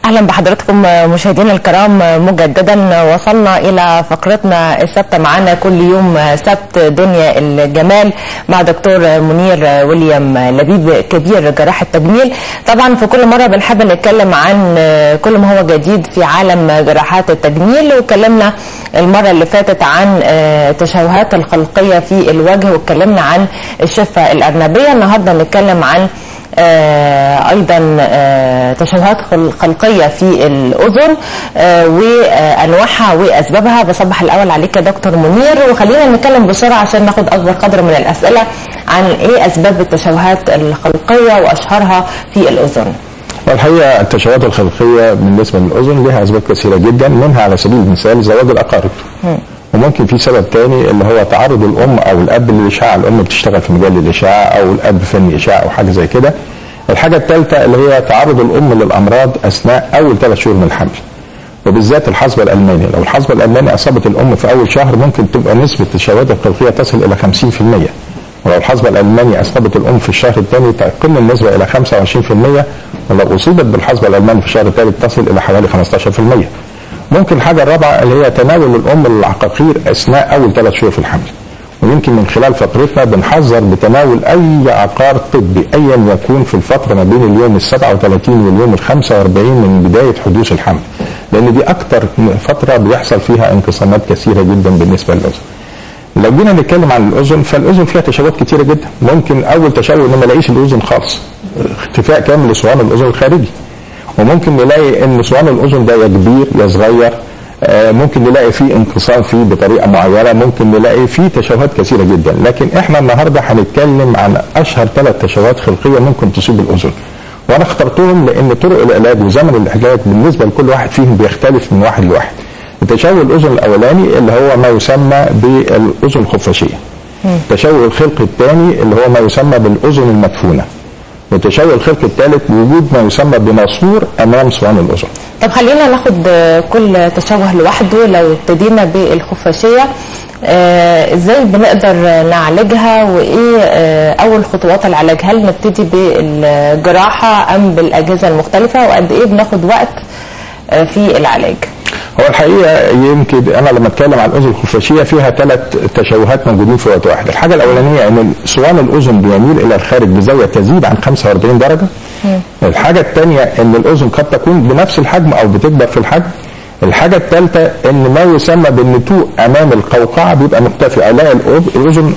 اهلا بحضراتكم مشاهدينا الكرام مجددا وصلنا الى فقرتنا الثابته معانا كل يوم سبت دنيا الجمال مع دكتور منير ويليام لبيب كبير جراح التجميل طبعا في كل مره بنحب نتكلم عن كل ما هو جديد في عالم جراحات التجميل واتكلمنا المره اللي فاتت عن التشوهات الخلقيه في الوجه واتكلمنا عن الشفه الارنبيه النهارده نتكلم عن آه ايضا آه تشوهات خلقيه في الاذن آه وانواعها واسبابها بصبح الاول عليك يا دكتور منير وخلينا نتكلم بسرعه عشان ناخد اكبر قدر من الاسئله عن ايه اسباب التشوهات الخلقيه واشهرها في الاذن والحقيقه التشوهات الخلقيه بالنسبه للاذن لها اسباب كثيره جدا منها على سبيل المثال زواج الاقارب م. وممكن في سبب تاني اللي هو تعرض الام او الاب للاشعاع الام بتشتغل في مجال الاشعاع او الاب فني اشعاع او حاجه زي كده الحاجه الثالثه اللي هي تعرض الام للامراض اثناء اول ثلاث شهور من الحمل وبالذات الحصبه الالماني لو الحصبه الالماني اصابت الام في اول شهر ممكن تبقى نسبه التشوهات الخلقيه تصل الى 50% ولو الحصبه الالماني اصابت الام في الشهر الثاني تقل النسبه الى 25% ولو اصيبت بالحصبه الالماني في الشهر الثالث تصل الى حوالي 15% ممكن الحاجة الرابعة اللي هي تناول الأم للعقاقير أثناء أول ثلاث شهور في الحمل. ويمكن من خلال فقرتنا بنحذر بتناول أي عقار طبي أيا يكون في الفترة ما بين اليوم ال 37 واليوم ال 45 من بداية حدوث الحمل. لأن دي أكتر فترة بيحصل فيها انقسامات كثيرة جدا بالنسبة للأذن. لو جينا نتكلم عن الأذن فالأذن فيها تشوهات كثيرة جدا. ممكن أول تشوه إن ما الاقيش الأذن خالص. اختفاء كامل لصوان الأذن الخارجي. وممكن نلاقي ان صوان الاذن ده يا كبير يا صغير آه ممكن نلاقي فيه انقسام فيه بطريقه معينه ممكن نلاقي فيه تشوهات كثيره جدا لكن احنا النهارده هنتكلم عن اشهر ثلاث تشوهات خلقيه ممكن تصيب الاذن وانا اخترتهم لان طرق العلاج وزمن العلاج بالنسبه لكل واحد فيهم بيختلف من واحد لواحد التشوه الاذن الاولاني اللي هو ما يسمى بالاذن الخفاشيه التشوه الخلقي الثاني اللي هو ما يسمى بالاذن المدفونه والتشوه الخلقي الثالث وجود ما يسمى بناسور امام صوان الاذن. طب خلينا ناخد كل تشوه لوحده لو ابتدينا بالخفاشيه آه ازاي بنقدر نعالجها وايه آه اول خطوات العلاج هل نبتدي بالجراحه ام بالاجهزه المختلفه وقد ايه بناخد وقت آه في العلاج؟ هو الحقيقه يمكن انا لما اتكلم عن الاذن الخفاشيه فيها ثلاث تشوهات موجودين في وقت واحد، الحاجه الاولانيه ان صوان الاذن بيميل الى الخارج بزاويه تزيد عن 45 درجه. الحاجه الثانيه ان الاذن قد تكون بنفس الحجم او بتكبر في الحجم. الحاجه الثالثه ان ما يسمى بالنتوء امام القوقعه بيبقى مختفي، الاقي الاذن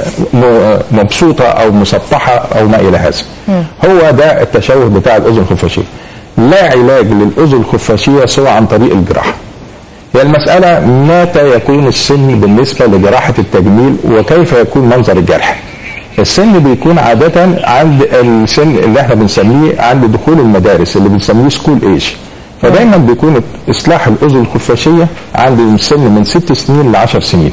مبسوطه او مسطحه او ما الى هذا. هو ده التشوه بتاع الاذن الخفاشيه. لا علاج للاذن الخفاشيه سوى عن طريق الجراحه. هي المسألة متى يكون السن بالنسبة لجراحة التجميل وكيف يكون منظر الجرح السن بيكون عادة عند السن اللي احنا بنسميه عند دخول المدارس اللي بنسميه سكول ايج فدايما بيكون اصلاح الاذن الخفاشية عند السن من ست سنين ل 10 سنين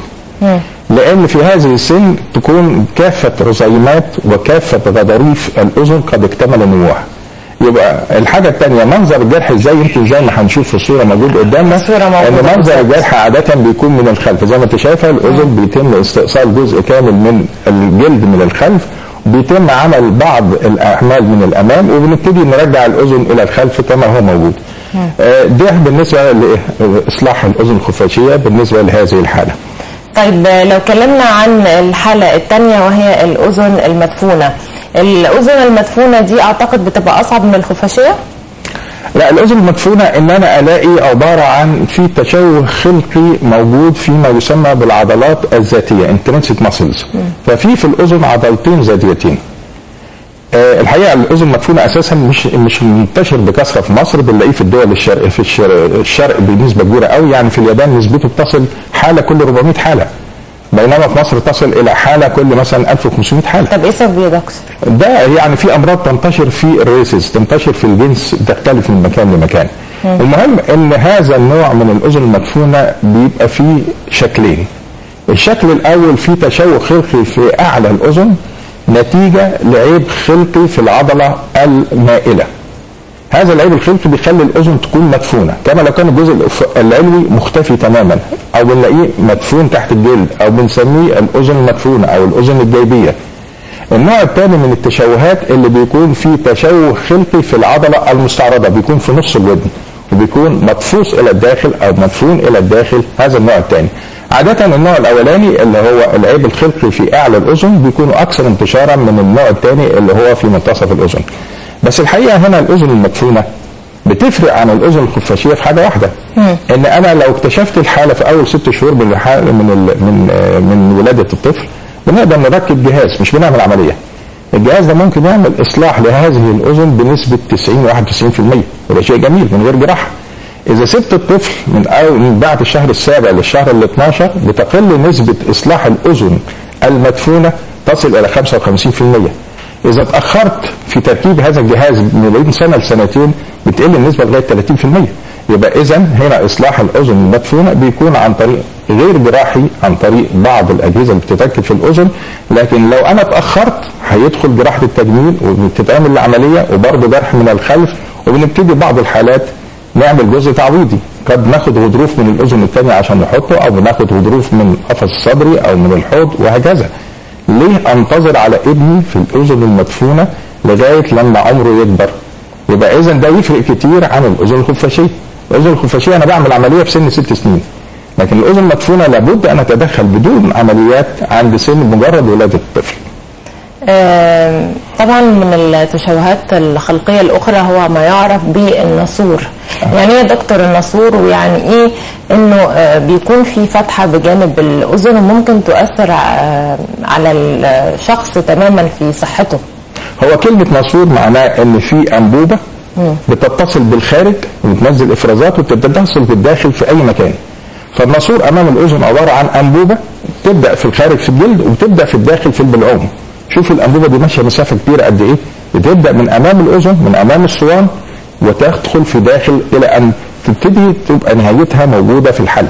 لان في هذه السن تكون كافة رزيمات وكافة غضاريف الاذن قد اكتمل نموها يبقى الحاجه الثانيه منظر الجرح ازاي يمكن زي ما هنشوف في الصوره موجود قدامنا ان منظر الجرح عاده بيكون من الخلف زي ما انت شايفه الاذن بيتم استئصال جزء كامل من الجلد من الخلف بيتم عمل بعض الاعمال من الامام وبنبتدي نرجع الاذن الى الخلف كما هو موجود ده بالنسبه لاصلاح الاذن الخفاشيه بالنسبه لهذه الحاله طيب لو اتكلمنا عن الحاله الثانيه وهي الاذن المدفونه الاذن المدفونه دي اعتقد بتبقى اصعب من الخفاشيه لا الاذن المدفونه ان انا الاقي عباره عن في تشوه خلقي موجود فيما يسمى بالعضلات الذاتيه انترنسيك ماسلز ففي في الاذن عضلتين ذاتيتين أه الحقيقه الاذن المدفونه اساسا مش مش منتشر بكثره في مصر بنلاقيه في الدول الشرق في الشرق, الشرق بنسبه كبيره قوي يعني في اليابان نسبته بتصل حاله كل 400 حاله بينما في مصر تصل الى حاله كل مثلا 1500 حاله. طب ايه سبب يا دكتور؟ ده يعني في امراض تنتشر في الريسز تنتشر في الجنس تختلف من مكان لمكان. مم. المهم ان هذا النوع من الاذن المدفونه بيبقى فيه شكلين. الشكل الاول فيه تشوه خلقي في اعلى الاذن نتيجه لعيب خلقي في العضله المائله. هذا العيب الخلقي بيخلي الاذن تكون مدفونه كما لو كان الجزء العلوي مختفي تماما او بنلاقيه مدفون تحت الجلد او بنسميه الاذن المدفونه او الاذن الجيبيه النوع الثاني من التشوهات اللي بيكون فيه تشوه خلقي في العضله المستعرضه بيكون في نص الودن وبيكون مدفوس الى الداخل او مدفون الى الداخل هذا النوع الثاني عادة النوع الأولاني اللي هو العيب الخلقي في أعلى الأذن بيكونوا أكثر انتشارا من النوع الثاني اللي هو في منتصف الأذن. بس الحقيقة هنا الأذن المدفونة بتفرق عن الأذن الخفاشية في حاجة واحدة. إن أنا لو اكتشفت الحالة في أول ست شهور من الحالة من ال من آه، من ولادة الطفل بنقدر نركب جهاز مش بنعمل عملية. الجهاز ده ممكن يعمل إصلاح لهذه الأذن بنسبة 90 91% وده شيء جميل من غير جراحة. إذا سبت الطفل من أول من بعد الشهر السابع للشهر ال 12 بتقل نسبة إصلاح الأذن المدفونة تصل إلى 55%. إذا اتأخرت في تركيب هذا الجهاز من بين سنة لسنتين بتقل النسبة لغاية 30%. يبقى إذا هنا إصلاح الأذن المدفونة بيكون عن طريق غير جراحي عن طريق بعض الأجهزة اللي بتتركب في الأذن لكن لو أنا اتأخرت هيدخل جراحة التجميل وبتتعمل العملية وبرضه جرح من الخلف وبنبتدي بعض الحالات نعمل جزء تعويضي قد ناخد غضروف من الاذن الثانيه عشان نحطه او بناخد غضروف من القفص الصدري او من الحوض وهكذا ليه انتظر على ابني في الاذن المدفونه لغايه لما عمره يكبر يبقى اذا ده يفرق كتير عن الاذن الخفاشيه الاذن الخفاشيه انا بعمل عمليه في سن ست سنين لكن الاذن المدفونه لابد ان اتدخل بدون عمليات عند سن مجرد ولاده الطفل آم، طبعا من التشوهات الخلقيه الاخرى هو ما يعرف بالنسور يعني ايه يا دكتور النسور ويعني ايه انه آه، بيكون في فتحه بجانب الاذن وممكن تؤثر آه، على الشخص تماما في صحته هو كلمة ناسور معناه ان في انبوبة بتتصل بالخارج وبتنزل افرازات وبتتصل بالداخل في اي مكان فالناسور امام الاذن عبارة عن انبوبة تبدأ في الخارج في الجلد وتبدأ في الداخل في البلعوم شوف الانبوبة دي ماشية مسافة كبيرة قد ايه بتبدأ من امام الاذن من امام الصوان وتدخل في داخل الى ان تبتدي تبقى نهايتها موجودة في الحلق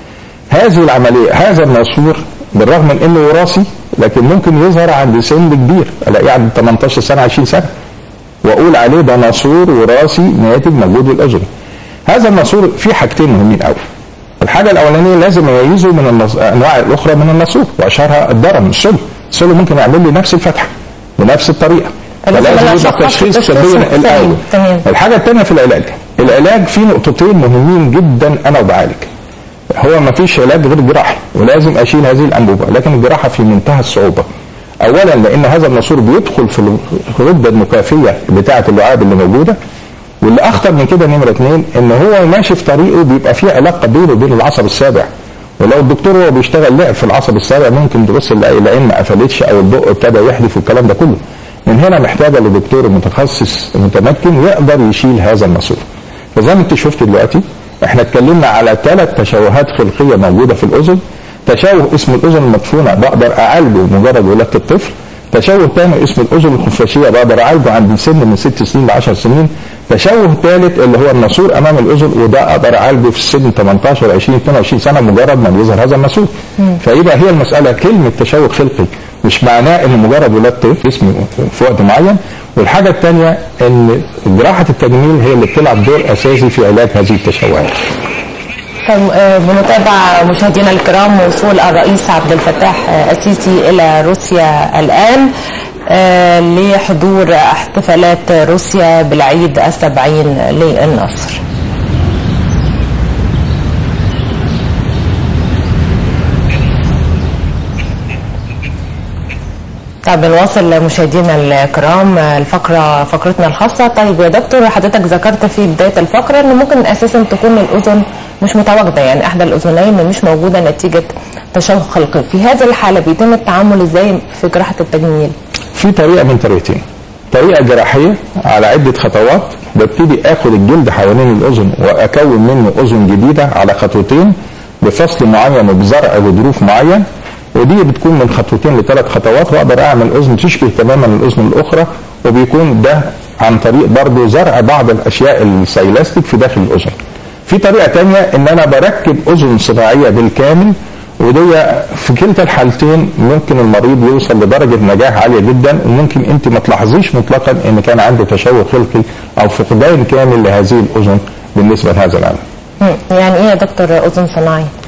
هذه العملية هذا الناسور بالرغم من انه وراثي لكن ممكن يظهر عند سن كبير الاقيه عند 18 سنة 20 سنة واقول عليه ده ناسور وراثي ناتج مجهود الاذن هذا الناسور فيه حاجتين مهمين قوي الحاجة الأولانية لازم أميزه من النص... الأنواع الأخرى من الناسور وأشهرها الدرم السل السل ممكن يعمل لي نفس الفتحة بنفس الطريقة فلازم فلازم أنا يبقى أشخص تشخيص التشخيص طبيا سليم. الأول تمام. الحاجة الثانية في العلاج العلاج فيه نقطتين مهمين جدا أنا وبعالج هو ما فيش علاج غير جراحي ولازم اشيل هذه الانبوبه لكن الجراحه في منتهى الصعوبه اولا لان هذا الناسور بيدخل في الغده المكافيه بتاعه اللعاب اللي موجوده واللي اخطر من كده نمره اثنين ان هو ماشي في طريقه بيبقى في علاقه بينه وبين العصب السابع ولو الدكتور هو بيشتغل لعب في العصب السابع ممكن تبص تلاقي العين ما قفلتش او البق ابتدى يحدف والكلام ده كله من هنا محتاجه لدكتور متخصص متمكن يقدر يشيل هذا الناسور فزي ما انت شفت دلوقتي احنا اتكلمنا على ثلاث تشوهات خلقيه موجوده في الاذن تشوه اسمه الاذن المدفونه بقدر اعالجه مجرد ولاده الطفل تشوه ثاني اسمه الاذن الخفاشيه بقدر اعالجه عند سن من ست سنين ل 10 سنين تشوه ثالث اللي هو الناسور امام الاذن وده اقدر اعالجه في السن 18 20 22 سنه مجرد ما يظهر هذا الناسور فيبقى هي المساله كلمه تشوه خلقي مش معناه ان مجرد ولاده طفل اسمه في وقت معين والحاجه الثانيه ان جراحه التجميل هي اللي بتلعب دور اساسي في علاج هذه التشوهات طب، آه، بنتابع مشاهدينا الكرام وصول الرئيس عبد الفتاح آه، السيسي الى روسيا الان آه، لحضور احتفالات روسيا بالعيد السبعين للنصر طب بنواصل مشاهدينا الكرام الفقرة فقرتنا الخاصة طيب يا دكتور حضرتك ذكرت في بداية الفقرة ان ممكن اساسا تكون الاذن مش متواجدة يعني احدى الاذنين مش موجودة نتيجة تشوه خلقي في هذه الحالة بيتم التعامل ازاي في جراحة التجميل في طريقه من طريقتين طريقه جراحيه على عده خطوات ببتدي اخد الجلد حوالين الاذن واكون منه اذن جديده على خطوتين بفصل معين وبزرع غضروف معين ودي بتكون من خطوتين لثلاث خطوات واقدر اعمل اذن تشبه تماما الاذن الاخرى وبيكون ده عن طريق برضه زرع بعض الاشياء السيلاستيك في داخل الاذن. في طريقه تانية ان انا بركب اذن صناعيه بالكامل ودي في كلتا الحالتين ممكن المريض يوصل لدرجه نجاح عاليه جدا وممكن انت ما تلاحظيش مطلقا ان كان عنده تشوه خلقي او فقدان كامل لهذه الاذن بالنسبه لهذا العالم. مم. يعني ايه يا دكتور اذن صناعي؟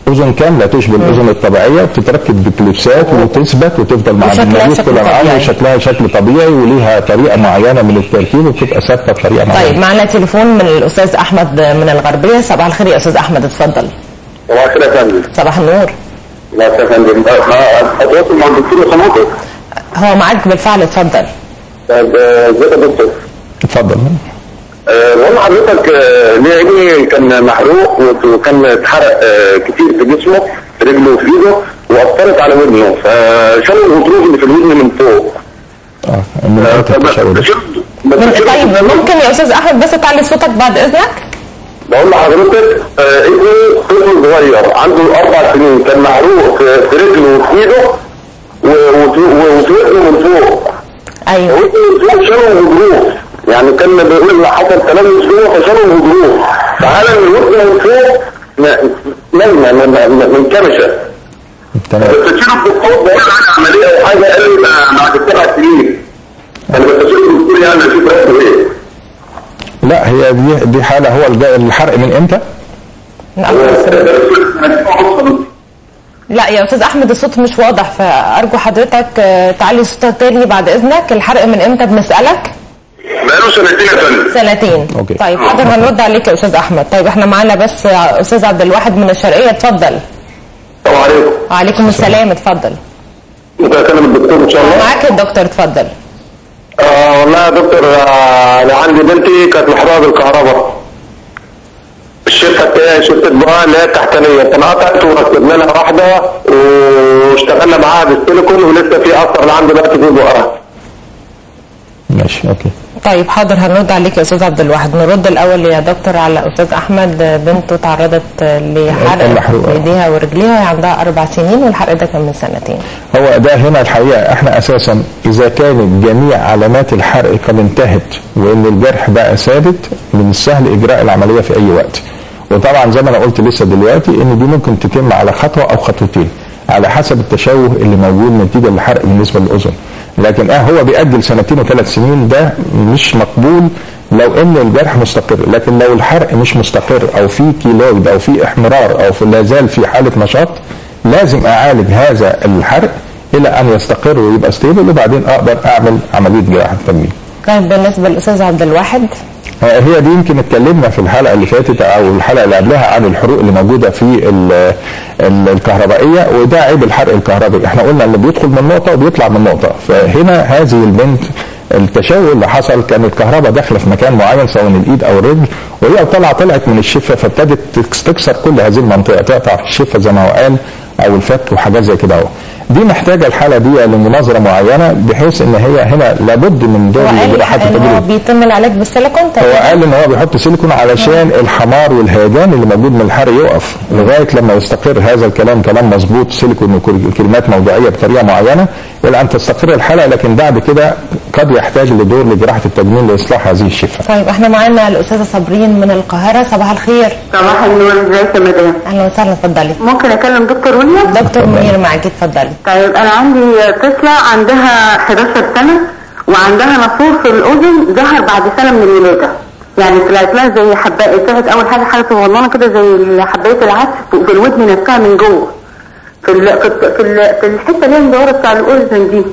اذن كامله تشبه الاذن الطبيعيه بتتركب بكليبسات وتثبت وتفضل مع وشكلها المريض شكل طول العمر طبيعي. وشكلها شكل طبيعي وليها طريقه معينه من التركيب وبتبقى ثابته بطريقه معينه طيب معنا تليفون من الاستاذ احمد من الغربيه صباح الخير يا استاذ احمد اتفضل صباح الخير يا فندم صباح النور لا يا فندم اتواصل مع الدكتور لو سمحت هو معاك بالفعل اتفضل طيب آه، ازيك يا دكتور؟ اتفضل آه، بقول لحضرتك آه، ليه ابني كان محروق وكان اتحرق آه، كتير في جسمه في رجله وفي ايده واثرت على ودنه فشالوا الغضروف اللي في الودن من فوق اه من آه، امتى التشوه ده؟ فبشيل- من بشيل- طيب ممكن يا استاذ احمد بس تعلي صوتك بعد اذنك بقول لحضرتك آه، ابني طفل صغير عنده اربع سنين كان محروق في في رجله وفي ايده و- وفي وفي ودنه من فوق ايوه وانتوا فوق شالوا الغضروف يعني كان بيقول ان حصل تلامس جوه فشالوا الغضروف فعلى الودن من فوق نايمه من من- من كمشه تمام بستشير الدكتور بقول له عن عمليه او حاجه قال لي ده بعد سبع سنين انا بستشير الدكتور يعني اشوف راسه ايه لا هي دي دي حاله هو الج- الحرق من امتى؟ من أول سنة. لا يا استاذ احمد الصوت مش واضح فارجو حضرتك آه، تعلي صوتك تاني بعد اذنك الحرق من امتى بنسالك بقاله سنتين يا فندم سنتين أوكي. طيب حاضر هنرد عليك يا استاذ احمد طيب احنا معانا بس آه، استاذ عبد الواحد من الشرقيه اتفضل السلام عليكم وعليكم السلام اتفضل ممكن اكلم الدكتور ان شاء الله معاك الدكتور اتفضل آه والله يا دكتور آه انا عندي بنتي كانت محروقه بالكهرباء الشركه بتاعي شركه بقى اللي هي التحتانيه اتنقطعت وركبنا لها واحده واشتغلنا معاها بالسيليكون ولسه في اثر لعند دلوقتي في بقرها ماشي اوكي طيب حاضر هنرد عليك يا استاذ عبد الواحد نرد الاول يا دكتور على استاذ احمد آه، بنته تعرضت آه، لحرق المحروق. في ايديها ورجليها عندها اربع سنين والحرق ده كان من سنتين هو ده هنا الحقيقه احنا اساسا اذا كانت جميع علامات الحرق قد انتهت وان الجرح بقى ثابت من السهل اجراء العمليه في اي وقت وطبعا زي ما انا قلت لسه دلوقتي ان دي ممكن تتم على خطوه او خطوتين على حسب التشوه اللي موجود نتيجه للحرق بالنسبه للاذن لكن اه هو بيأجل سنتين وثلاث سنين ده مش مقبول لو ان الجرح مستقر لكن لو الحرق مش مستقر او في كيلويد او في احمرار او في لا زال في حاله نشاط لازم اعالج هذا الحرق الى ان يستقر ويبقى ستيبل وبعدين اقدر اعمل عمليه جراحه تجميل. طيب بالنسبه للاستاذ عبد الواحد آه، هي دي يمكن اتكلمنا في الحلقه اللي فاتت او الحلقه اللي قبلها عن الحروق اللي موجوده في ال- ال- الكهربائيه وده عيب الحرق الكهربائي احنا قلنا اللي بيدخل من نقطه وبيطلع من نقطه فهنا هذه البنت التشوه اللي حصل كانت الكهرباء داخله في مكان معين سواء الايد او الرجل وهي طلع طلعت من الشفه فابتدت تكس- تكسر كل هذه المنطقه تقطع في الشفه زي ما هو قال او الفك وحاجات زي كده اهو دي محتاجه الحاله دي لمناظره معينه بحيث ان هي هنا لابد من دور وقال جراحات ان هو التجميل بيتم العلاج بالسيليكون هو تمام قال ان هو بيحط سيليكون علشان الحمار والهيجان اللي موجود من الحرق يقف لغايه لما يستقر هذا الكلام كلام مظبوط سيليكون وكلمات موضوعيه بطريقه معينه الى ان تستقر الحلقه لكن بعد كده قد يحتاج لدور لجراحه التجميل لاصلاح هذه الشفه. طيب احنا معانا الاستاذه صابرين من القاهره صباح الخير صباح النور ازيك يا مدام اهلا وسهلا اتفضلي ممكن اكلم دكتور وليا دكتور منير معاكي اتفضلي طيب انا عندي طفله عندها 11 سنه وعندها نافور في الاذن ظهر بعد سنه من الولاده يعني طلعت لها زي حبايه طلعت اول حاجه حاجه صغننه كده زي حبايه العدس في الودن نفسها من جوه في ال في ال في, ال في الحته اللي هي المدوره بتاع الاذن دي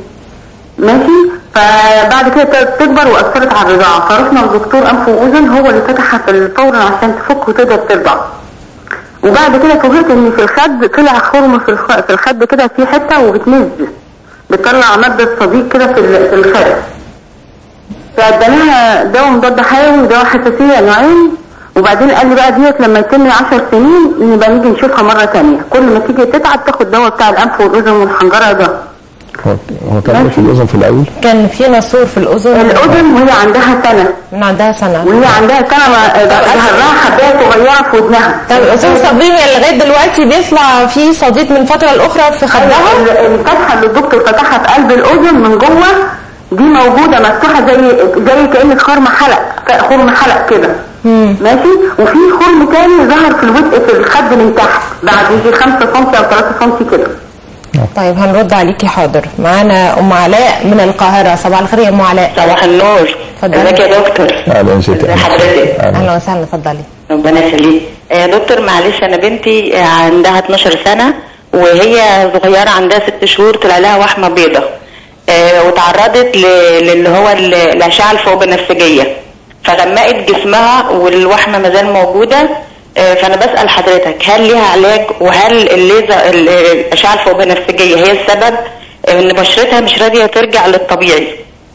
ماشي فبعد كده ابتدت تكبر واثرت على الرضاعه فرحنا لدكتور انف واذن هو اللي فتحها في فورا عشان تفك وتقدر ترضع وبعد كده فوجئت ان في الخد طلع خرم في الخ- في الخد كده في حته وبتنز بتطلع ماده صديق كده في ال- في الخد فاديناها دواء مضاد حيوي ودواء حساسيه نوعين وبعدين قال لي بقى ديت لما يتم 10 سنين نبقى نيجي نشوفها مره ثانيه كل ما تيجي تتعب تاخد دواء بتاع الانف والاذن والحنجره ده هو هو كان إيه في الاذن في الاول كان في ناسور في الاذن الاذن وهي عندها سنه من عندها سنه وهي عندها سنه ما- ظهر لها حبايه صغيره في ودنها طب استاذ صابرين يعني لغايه دلوقتي بيطلع في صديد من فتره لاخرى في خدها ال- الفتحه اللي الدكتور فتحها في قلب الاذن من جوه دي موجوده مفتوحه زي زي كانك خرم حلق خرم حلق كده ماشي وفي خرم تاني ظهر في الودق في الخد من تحت بعد يجي 5 سم او 3 سم كده طيب هنرد عليكي حاضر معانا ام علاء من القاهره صباح الخير يا ام علاء صباح النور اتفضلي. ازيك يا دكتور اهلا وسهلا ازي حضرتك اهلا وسهلا اتفضلي ربنا يخليك يا دكتور معلش انا بنتي عندها 12 سنه وهي صغيره عندها ست شهور طلع لها وحمه بيضه آه، وتعرضت ل- للي هو ال- الاشعه الفوق بنفسجيه فغمقت جسمها والوحمه ما زال موجوده آه، فانا بسال حضرتك هل ليها علاج وهل الليزر ال- الاشعه الفوق بنفسجيه هي السبب ان بشرتها مش راضيه ترجع للطبيعي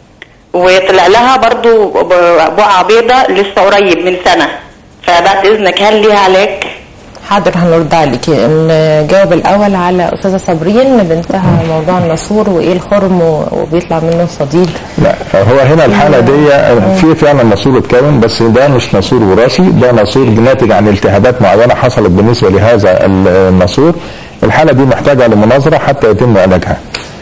وطلع لها برضو ب- بقعة بيضة لسه قريب من سنة فبعد إذنك هل ليها علاج؟ حاضر هنرد عليكي نجاوب الاول على استاذه صابرين بنتها موضوع الناسور وايه الخرم و- وبيطلع منه صديد لا هو هنا الحاله دي في فعلا ناسور اتكون بس ده مش ناسور وراثي ده ناسور ناتج عن التهابات معينه حصلت بالنسبه لهذا الناسور الحاله دي محتاجه لمناظره حتى يتم علاجها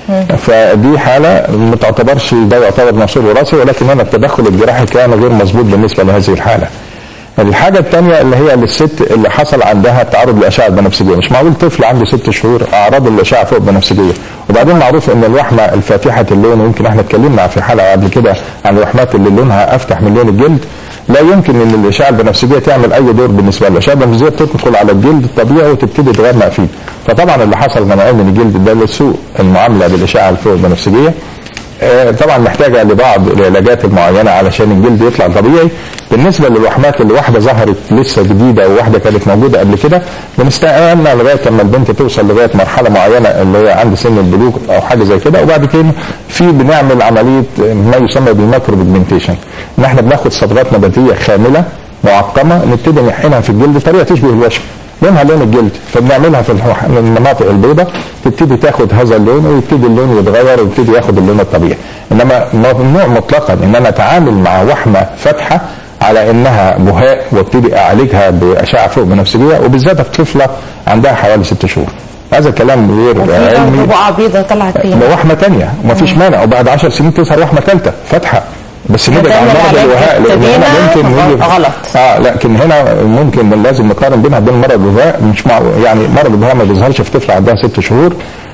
فدي حاله ما تعتبرش ده يعتبر ناسور وراثي ولكن هنا التدخل الجراحي كان غير مظبوط بالنسبه لهذه الحاله الحاجة الثانية اللي هي للست اللي حصل عندها تعرض للأشعة البنفسجية، مش معقول طفل عنده ست شهور أعراض الأشعة فوق البنفسجية، وبعدين معروف إن الوحمة الفاتحة اللون ويمكن احنا اتكلمنا في حلقة قبل كده عن الوحمات اللي لونها أفتح من لون الجلد، لا يمكن إن الأشعة البنفسجية تعمل أي دور بالنسبة لها، الأشعة البنفسجية بتدخل على الجلد الطبيعي وتبتدي تغمق فيه، فطبعا اللي حصل غمقان من الجلد ده لسوء المعاملة بالأشعة الفوق البنفسجية، آه، طبعا محتاجه لبعض العلاجات المعينه علشان الجلد يطلع طبيعي بالنسبه للوحمات اللي واحده ظهرت لسه جديده وواحده كانت موجوده قبل كده بنستنى لغايه لما البنت توصل لغايه مرحله معينه اللي هي عند سن البلوغ او حاجه زي كده وبعد كده في بنعمل عمليه ما يسمى بالماكرو بيجمنتيشن ان احنا بناخد صبغات نباتيه خامله معقمه نبتدي نحقنها في الجلد بطريقه تشبه الوشم لونها لون الجلد فبنعملها في الح- المناطق البيضاء تبتدي تاخد هذا اللون ويبتدي اللون يتغير ويبتدي ياخد اللون الطبيعي انما ممنوع مطلقا ان انا اتعامل مع وحمه فاتحه على انها بهاء وابتدي اعالجها باشعه فوق بنفسجيه وبالذات في طفله عندها حوالي ست شهور هذا كلام غير وفي علمي برضه بقعه بيضه طلعت فيها ده وحمه ثانيه ومفيش مانع وبعد 10 سنين تظهر وحمه ثالثه فاتحه بس نبعد ده عن من مرض العلاج الوهاء لان هنا ابتدينا ممكن يجي- غلط. اه لكن هنا ممكن لازم نقارن بينها وبين مرض الوهاء مش مع يعني مرض الوهاء ما بيظهرش في طفل عندها ست شهور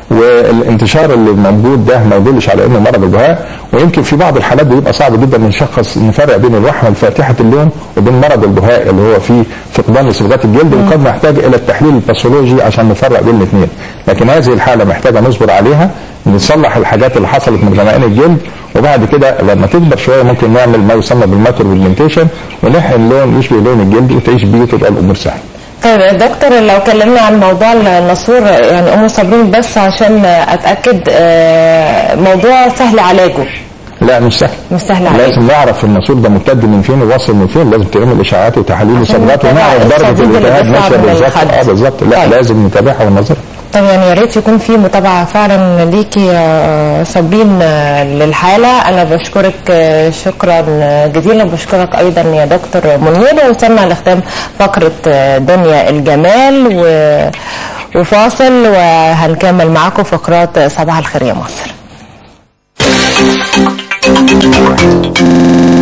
والانتشار اللي موجود ده ما يدلش على انه مرض الوهاء ويمكن في بعض الحالات بيبقى صعب جدا نشخص نفرق بين الوحمه الفاتحه اللون وبين مرض البهاء اللي هو فيه فقدان لصبغات الجلد وقد نحتاج الى التحليل الباثولوجي عشان نفرق بين الاثنين لكن هذه الحاله محتاجه نصبر عليها نصلح الحاجات اللي حصلت من غمقان الجلد وبعد كده لما تكبر شويه ممكن نعمل ما يسمى بالماكرو بيجمنتيشن ونحقن لون يشبه لون الجلد وتعيش بيه وتبقى الامور سهله طيب يا دكتور لو كلمنا عن موضوع الناسور يعني ام صابرين بس عشان اتاكد آه، موضوع سهل علاجه لا مش سهل مش سهل عليك. لازم نعرف الناسور ده ممتد من فين وواصل من فين لازم تعمل اشاعات وتحاليل وصبغات نتابع ونعرف درجه الصديد اللي الالتهاب بيطلع ماشيه من بالظبط الخد. اه بالظبط لا طيب. لازم نتابعها وننظرها طب يعني يا ريت يكون في متابعه فعلا ليكي يا صابرين آه، للحاله انا بشكرك آه، شكرا جزيلا بشكرك ايضا يا دكتور منير وصلنا لختام فقره آه، دنيا الجمال و... وفاصل وهنكمل معاكم فقرات صباح الخير يا مصر